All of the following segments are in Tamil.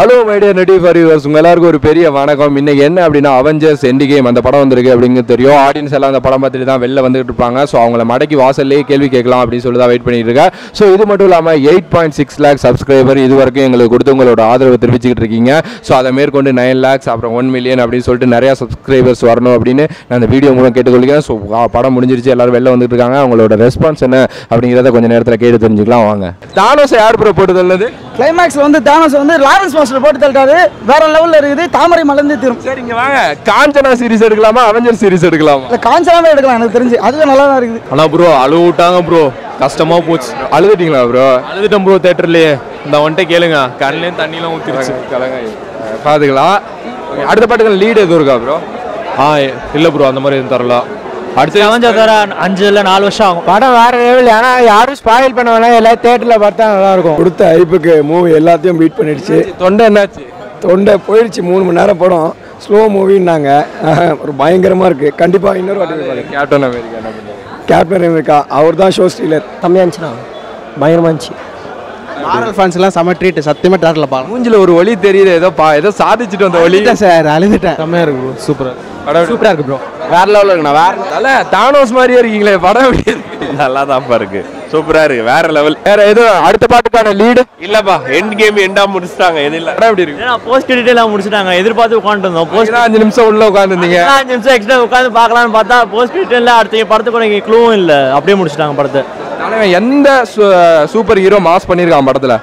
ஹலோ மைடியர் நெட்டி ஃபார் யூவர்ஸ் உங்க எல்லாருக்கும் ஒரு பெரிய வணக்கம் இன்னைக்கு என்ன அப்படின்னா அவெஞ்சர்ஸ் எண்டி கேம் அந்த படம் வந்திருக்கு அப்படிங்கிறது தெரியும் ஆடியன்ஸ் எல்லாம் அந்த படம் பார்த்துட்டு தான் வெளில வந்துட்டு இருப்பாங்க ஸோ அவங்கள மடக்கி வாசல்லே கேள்வி கேட்கலாம் அப்படின்னு சொல்லி தான் வெயிட் பண்ணிட்டு இருக்கேன் ஸோ இது மட்டும் இல்லாமல் eight point six lakh subscriber இது வரைக்கும் எங்களுக்கு கொடுத்து உங்களோட ஆதரவு தெரிவிச்சுக்கிட்டு இருக்கீங்க ஸோ அதை மேற்கொண்டு நைன் லேக்ஸ் அப்புறம் ஒன் மில்லியன் அப்படின்னு சொல்லிட்டு நிறைய சப்ஸ்கிரைபர்ஸ் வரணும் அப்படின்னு நான் இந்த வீடியோ மூலம் கேட்டுக்கொள்கிறேன் ஸோ படம் முடிஞ்சிருச்சு எல்லாரும் வெளில வந்துட்டு இருக்காங்க அவங்களோட ரெஸ்பான்ஸ் என்ன அப்படிங்கிறத கொஞ்சம் நேரத்தில் கேட்டு தெரிஞ்சுக்கலாம் வாங்க தானோஸ் யார் ப்ரோ போட்டு தள்ளது கிளைமேக்ஸ்ல வந்து தானோஸ் வந்து லாரன்ஸ் மாஸ்டர் போட்டு தள்ளிட்டாரு வேற லெவல்ல இருக்குது தாமரை மலர்ந்து தீரும் சரிங்க வாங்க காஞ்சனா சீரிஸ் எடுக்கலாமா அவெஞ்சர் சீரிஸ் எடுக்கலாமா இல்ல காஞ்சனாவே எடுக்கலாம் எனக்கு தெரிஞ்சு அதுவே நல்லா தான் இருக்குது ஆனால் ப்ரோ அழுவு விட்டாங்க ப்ரோ கஷ்டமா போச்சு அழுதுட்டீங்களா ப்ரோ அழுதுட்டேன் ப்ரோ தேட்டர்லயே இந்த வந்துட்டு கேளுங்க கண்ணிலேயும் தண்ணிலாம் ஊற்றிருச்சு பார்த்துக்கலாம் அடுத்த பாட்டுக்கு லீடு எதுவும் இருக்கா ப்ரோ ஆ இல்லை ப்ரோ அந்த மாதிரி எதுவும் தரல அடுத்து அவஞ்சர் தர அஞ்சு இல்லை நாலு வருஷம் ஆகும் படம் வேற லெவல் ஆனா யாரும் ஸ்பாயில் பண்ண வேணாம் எல்லாரும் தேட்டர்ல பார்த்தா நல்லா இருக்கும் கொடுத்த ஐப்புக்கு மூவி எல்லாத்தையும் பீட் பண்ணிடுச்சு தொண்டை என்னாச்சு தொண்டை போயிடுச்சு மூணு மணி நேரம் படம் ஸ்லோ மூவின்னாங்க ஒரு பயங்கரமாக இருக்குது கண்டிப்பாக இன்னொரு வாட்டி போய் பாருங்க கேப்டன் அமெரிக்கா என்ன பண்ணுங்க கேப்டன் அமெரிக்கா அவர் தான் ஷோ ஸ்டீலர் கம்மியா இருந்துச்சுண்ணா பயங்கரமா இருந்துச்சு மாரல் ஃபேன்ஸ்லாம் செம்ம ட்ரீட் சத்தியமாக தேட்டரில் பார்க்கலாம் மூஞ்சில ஒரு ஒளி தெரியுது ஏதோ பா ஏதோ சாதிச்சுட்டு வந்த ஒளி சார் அழுதுட்டேன் செம்மையாக இருக்கு ப்ரோ சூப்பராக சூப்பராக இருக்கு ப்ரோ வேற லெவலில் இருக்குண்ணா வேற தல தானோஸ் மாதிரியே இருக்கீங்களே படம் எப்படி இருக்கு நல்லா தான்ப்பா இருக்கு சூப்பரா இருக்கு வேற லெவல் வேற எதுவும் அடுத்த பாட்டுக்கான லீடு இல்லப்பா எண்ட் கேம் எண்டா முடிச்சிட்டாங்க எது இல்ல படம் எப்படி இருக்கு ஏன்னா போஸ்ட் கிரெடிட்லாம் முடிச்சிட்டாங்க எதிர்பார்த்து உட்காந்துட்டு இருந்தோம் போஸ்ட் போஸ்ட் அஞ்சு நிமிஷம் உள்ள உட்காந்துருந்தீங்க அஞ்சு நிமிஷம் எக்ஸ்ட்ரா உட்காந்து பார்க்கலாம்னு பார்த்தா போஸ்ட் கிரெடிட்ல அடுத்த படத்துக்கு எனக்கு க்ளூவும் இல்லை அப்படியே முடிச்சிட்டாங்க படத்தை தலைவன் எந்த சூப்பர் ஹீரோ மாஸ் பண்ணியிருக்கான் படத்துல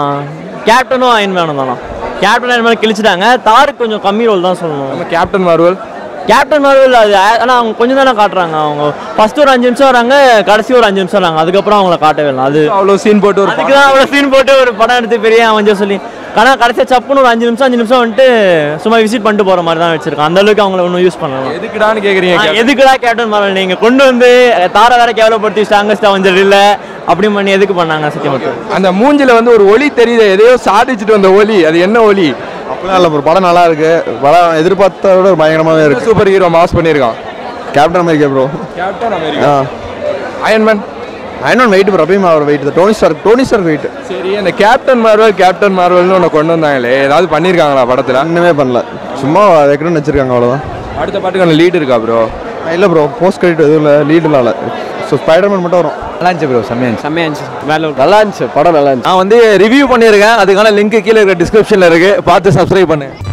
கேப்டனும் அயன் மேனும் தானா கேப்டன் அயன் மேன் கிழிச்சிட்டாங்க தாருக்கு கொஞ்சம் கம்மி ரோல் தான் சொல்லணும் நம்ம கேப்டன் மார்வல் கேப்டன் மார்வல் அது ஆனால் அவங்க கொஞ்சம் தானே காட்டுறாங்க அவங்க ஃபர்ஸ்ட் ஒரு அஞ்சு நிமிஷம் வராங்க கடைசி ஒரு அஞ்சு நிமிஷம் வராங்க அதுக்கப்புறம் அவங்கள காட்டவே இல்லை அது அவ்வளோ சீன் போட்டு ஒரு அதுக்கு தான் அவ்வளோ சீன் போட்டு ஒரு படம் எடுத்து பெரிய அவன் சொல்லி ஆனால் கடைசியாக சப்புன்னு ஒரு அஞ்சு நிமிஷம் அஞ்சு நிமிஷம் வந்துட்டு சும்மா விசிட் பண்ணிட்டு போகிற மாதிரி தான் வச்சிருக்கான் அந்த அளவுக்கு அவங்கள ஒன்றும் யூஸ் பண்ணலாம் எதுக்குடான்னு கேக்குறீங்க ஆ, எதுக்குடா கேப்டன் மார்வல் நீங்க கொண்டு வந்து தார வேற கேவலப்படுத்தி ஸ்ட்ராங்கஸ்ட் அவஞ்சர் இல்ல அப்படி பண்ணி எதுக்கு பண்ணாங்க சத்தியம் மட்டும் அந்த மூஞ்சில வந்து ஒரு ஒளி தெரியுது எதையோ சாதிச்சுட்டு வந்த ஒலி அது என்ன ஒலி அப்படிலாம் இல்லை ப்ரோ படம் நல்லா இருக்கு படம் எதிர்பார்த்த விட பயங்கரமாகவே இருக்கு சூப்பர் ஹீரோ மாஸ் பண்ணியிருக்கான் captain America bro captain America iron man iron man weight bro அப்பயும் அவர் weight Tony Stark Tony Stark weight சரி அந்த கேப்டன் மார்வல் கேப்டன் மார்வல்னு ஒன்று கொண்டு வந்தாங்களே ஏதாவது பண்ணியிருக்காங்களா படத்தில் ஒன்றுமே பண்ணல சும்மா வைக்கணும்னு வச்சிருக்காங்க அவ்வளோதான் அடுத்த பாட்டுக்கான லீடு இருக்கா ப்ரோ இல்லை ப்ரோ போஸ்ட் கிரெடிட் எதுவும் இல்லை லீடெலாம் இல்லை ஸோ ஸ்பைடர்மேன் மட்டும் வரும் நல்லா இருந்துச்சு ப்ரோ செம்மையா இருந்துச்சு செம்மையா இருந்துச்சு வேலை நல்லா இருந்துச்சு படம் நல்லா இருந்துச்சு நான் வந்து ரிவ்யூ பண்ணியிருக்கேன் அதுக்கான லிங்க் கீழே இருக்க டிஸ்கிரிப்ஷனில் இருக்கு பார்த்து சப்ஸ்கிரைப் பண்ணு